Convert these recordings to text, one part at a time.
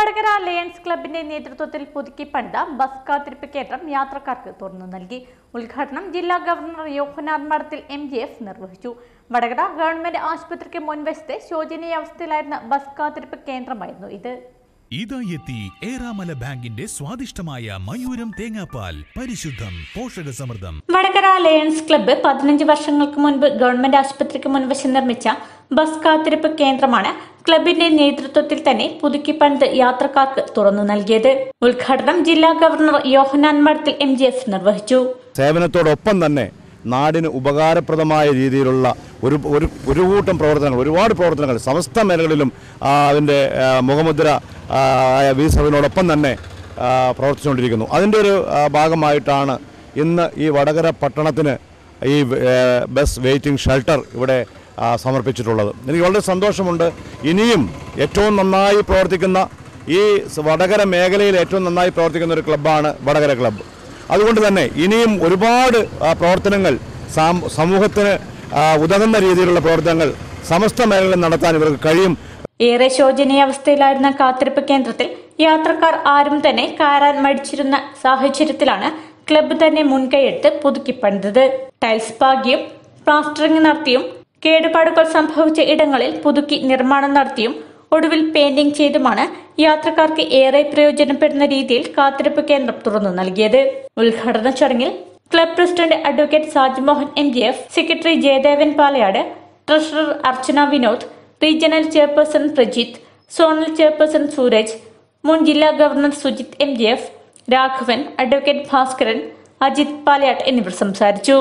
Vadakara lions ക്ലബിന്റെ നേതൃത്വത്തിൽ പുതുക്കി പണിത ബസ് കാത്തിരിപ്പ് കേന്ദ്രം യാത്രക്കാർക്ക് തുറന്നു നൽകി ഉദ്ഘാടനം ജില്ലാ ഗവർണർ യോഹനാൻ മഠത്തിൽ എം ജി എഫ് നിർവഹിച്ചു വടകര ഗവൺമെന്റ് ആശുപത്രിക്ക് മുൻവശത്തെ ശോചനീയാവസ്ഥയിലായിരുന്ന ബസ് കാത്തിരിപ്പ് കേന്ദ്രമായിരുന്നു ഇത് ഇതാ എത്തി ഏറാമല ബാങ്കിന്റെ സ്വാദിഷ്ടമായ മയൂരം തേങ്ങാപ്പാൽ പരിശുദ്ധം പോഷകസമൃദ്ധം വടകര ലയൺസ് ക്ലബ്ബ് പതിനഞ്ച് വർഷങ്ങൾക്ക് മുൻപ് ഗവൺമെന്റ് ആശുപത്രിക്ക് മുൻവശം നിർമ്മിച്ച ബസ് കാത്തിരിപ്പ് കേന്ദ്രമാണ് ക്ലബിന്റെ നേതൃത്വത്തിൽ തന്നെ പുതുക്കി പണിത് യാത്രക്കാർക്ക് തുറന്നു നൽകിയത് ഉദ്ഘാടനം ജില്ലാ ഗവർണർ യോഹനാൻ മഠത്തിൽ എം ജി എഫ് നിർവഹിച്ചു സേവനത്തോടൊപ്പം തന്നെ നാടിന് ഉപകാരപ്രദമായ രീതിയിലുള്ള ഒരു ഒരു ഒരു കൂട്ടം പ്രവർത്തനങ്ങൾ ഒരുപാട് പ്രവർത്തനങ്ങൾ സമസ്ത മേഖലകളിലും ആ, അതിൻ്റെ ആ, മുഖമുദ്ര ആ, ആയ വി സഭയോടൊപ്പം തന്നെ ആ, പ്രവർത്തിച്ചുകൊണ്ടിരിക്കുന്നു അതിൻ്റെ ഒരു ആ, ഭാഗമായിട്ടാണ് ഇന്ന് ഈ വടകര പട്ടണത്തിന് ഈ ഏ, ബസ് വെയിറ്റിംഗ് ഷെൽട്ടർ ഇവിടെ ആ, സമർപ്പിച്ചിട്ടുള്ളത് എനിക്ക് വളരെ സന്തോഷമുണ്ട് ഇനിയും ഏറ്റവും നന്നായി പ്രവർത്തിക്കുന്ന ഈ വടകര മേഖലയിൽ ഏറ്റവും നന്നായി പ്രവർത്തിക്കുന്ന ഒരു ക്ലബ്ബാണ് വടകര ക്ലബ്ബ് അതുകൊണ്ട് തന്നെ ഇനിയും ഒരുപാട് ആ, പ്രവർത്തനങ്ങൾ സാം- സമൂഹത്തിന് ആ, ഉതകുന്ന രീതിയിലുള്ള പ്രവർത്തനങ്ങൾ സമസ്ത മേഖലകളിൽ നടത്താൻ ഇവർക്ക് കഴിയും ഏറെ ശോചനീയാവസ്ഥയിലായിരുന്ന കാത്തിരിപ്പ് കേന്ദ്രത്തിൽ യാത്രക്കാർ ആരും തന്നെ കയറാൻ മടിച്ചിരുന്ന സാഹചര്യത്തിലാണ് ക്ലബ്ബ് തന്നെ മുൻകൈയെടുത്ത് പുതുക്കി പണിതത് ടൈൽസ് പാകിയും പ്ലാസ്റ്ററിംഗ് നടത്തിയും കേടുപാടുകൾ സംഭവിച്ച ഇടങ്ങളിൽ പുതുക്കി നിർമ്മാണം നടത്തിയും ഒടുവിൽ പെയിന്റിംഗ് ചെയ്തുമാണ് യാത്രക്കാർക്ക് ഏറെ പ്രയോജനപ്പെടുന്ന രീതിയിൽ കാത്തിരിപ്പ് കേന്ദ്രം തുറന്നു നൽകിയത് ഉദ്ഘാടന ചടങ്ങിൽ club president advocate Sajmohan M G F secretary Jayadevan Palayad treasurer Archana Vinod regional chairperson Prajith zonal chairperson Suraj മുൻ ജില്ലാ governor Sujith M G F Raghavan advocate Bhaskaran Ajith Palayat എന്നിവർ സംസാരിച്ചു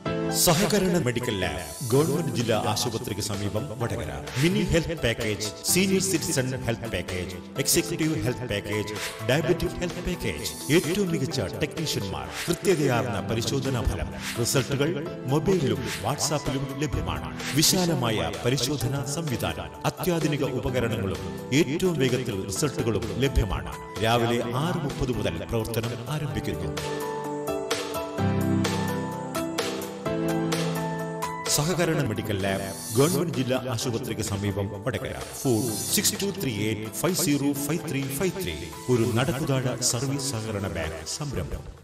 സഹകരണ മെഡിക്കൽ ലാബ് ഗവൺമെന്റ് ജില്ലാ ആശുപത്രിക്ക് സമീപം Vadakara mini health package senior citizen health package executive health package diabetic health package ഏറ്റവും മികച്ച ടെക്നീഷ്യന്മാർ കൃത്യതയാർന്ന പരിശോധനാ ഫലം റിസൾട്ടുകൾ മൊബൈലിലും വാട്സാപ്പിലും ലഭ്യമാണ് വിശാലമായ പരിശോധനാ സംവിധാനം അത്യാധുനിക ഉപകരണങ്ങളും ഏറ്റവും വേഗത്തിൽ റിസൾട്ടുകളും ലഭ്യമാണ് രാവിലെ ആറ് മുപ്പത് മുതൽ പ്രവർത്തനം ആരംഭിക്കുന്നു സഹകരണ മെഡിക്കൽ ലാബ് ഗവൺമെന്റ് ജില്ലാ ആശുപത്രിക്ക് സമീപം Vadakara phone six two three eight five zero five three five three ഒരു നടക്കുതാഴ സർവീസ് സഹകരണ ബാങ്ക് സംരംഭം